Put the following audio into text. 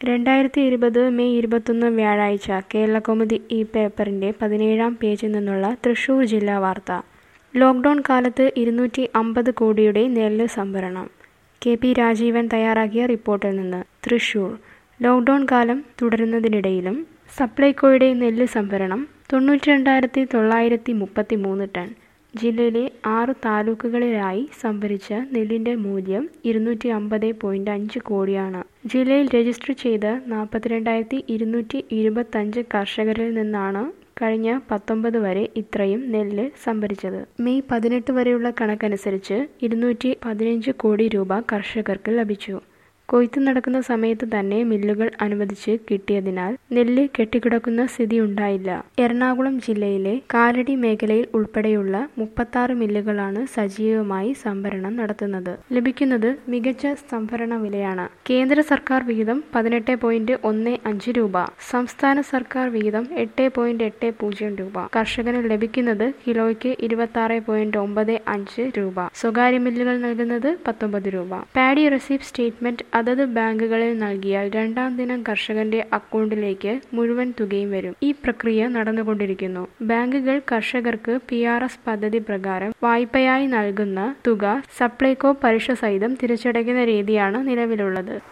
രണ്ടായിരത്തി ഇരുപത് മെയ് ഇരുപത്തൊന്ന് വ്യാഴാഴ്ച കേരളകൗമുദി ഈ പേപ്പറിന്റെ പതിനേഴാം പേജിൽ നിന്നുള്ള തൃശൂർ ജില്ലാ വാർത്ത ലോക്ക്ഡൌൺ കാലത്ത് ഇരുന്നൂറ്റി അമ്പത് കോടിയുടെ നെല്ല് സംഭരണം കെ പി രാജീവൻ തയ്യാറാക്കിയ റിപ്പോർട്ടിൽ നിന്ന് തൃശൂർ ലോക്ക്ഡൌൺ കാലം തുടരുന്നതിനിടയിലും സപ്ലൈകോയുടെ നെല്ല് സംഭരണം തൊണ്ണൂറ്റി രണ്ടായിരത്തി തൊള്ളായിരത്തി മുപ്പത്തി മൂന്ന് ടൺ ജില്ലയിലെ ആറ് താലൂക്കുകളിലായി സംഭരിച്ച നെല്ലിന്റെ മൂല്യം ഇരുന്നൂറ്റി അമ്പത് പോയിന്റ് അഞ്ച് കോടിയാണ് ജില്ലയിൽ രജിസ്റ്റർ ചെയ്ത നാൽപ്പത്തിരണ്ടായിരത്തി ഇരുന്നൂറ്റി ഇരുപത്തഞ്ച് കർഷകരിൽ നിന്നാണ് കഴിഞ്ഞ പത്തൊമ്പത് വരെ ഇത്രയും നെല്ല് സംഭരിച്ചത് മെയ് പതിനെട്ട് വരെയുള്ള കണക്കനുസരിച്ച് ഇരുന്നൂറ്റി പതിനഞ്ച് കോടി രൂപ കർഷകർക്ക് ലഭിച്ചു കൊയ്ത്ത് നടക്കുന്ന സമയത്ത് തന്നെ മില്ലുകൾ അനുവദിച്ച് കിട്ടിയതിനാൽ നെല്ല് കെട്ടിക്കിടക്കുന്ന സ്ഥിതി ഉണ്ടായില്ല എറണാകുളം ജില്ലയിലെ കാലടി മേഖലയിൽ ഉൾപ്പെടെയുള്ള മുപ്പത്താറ് മില്ലുകളാണ് സജീവമായി സംഭരണം നടത്തുന്നത് ലഭിക്കുന്നത് മികച്ച സംഭരണ വിലയാണ് കേന്ദ്ര സർക്കാർ വിഹിതം പതിനെട്ട് പോയിന്റ് ഒന്ന് അഞ്ച് രൂപ സംസ്ഥാന സർക്കാർ വിഹിതം എട്ട് പോയിന്റ് എട്ട് പൂജ്യം രൂപ കർഷകന് ലഭിക്കുന്നത് കിലോയ്ക്ക് ഇരുപത്തി ആറ് പോയിന്റ് ഒമ്പത് അഞ്ച് രൂപ സ്വകാര്യ മില്ലുകൾ നൽകുന്നത് പത്തൊമ്പത് രൂപ പാഡി റെസീപ്റ്റ് സ്റ്റേറ്റ്മെന്റ് അതത് ബാങ്കുകളിൽ നൽകിയാൽ രണ്ടാം ദിനം കർഷകന്റെ അക്കൗണ്ടിലേക്ക് മുഴുവൻ തുകയും വരും ഈ പ്രക്രിയ നടന്നുകൊണ്ടിരിക്കുന്നു ബാങ്കുകൾ കർഷകർക്ക് പി ആർ എസ് പദ്ധതി പ്രകാരം വായ്പയായി നൽകുന്ന തുക സപ്ലൈകോ പലിശ സഹിതം തിരിച്ചടയ്ക്കുന്ന രീതിയാണ് നിലവിലുള്ളത്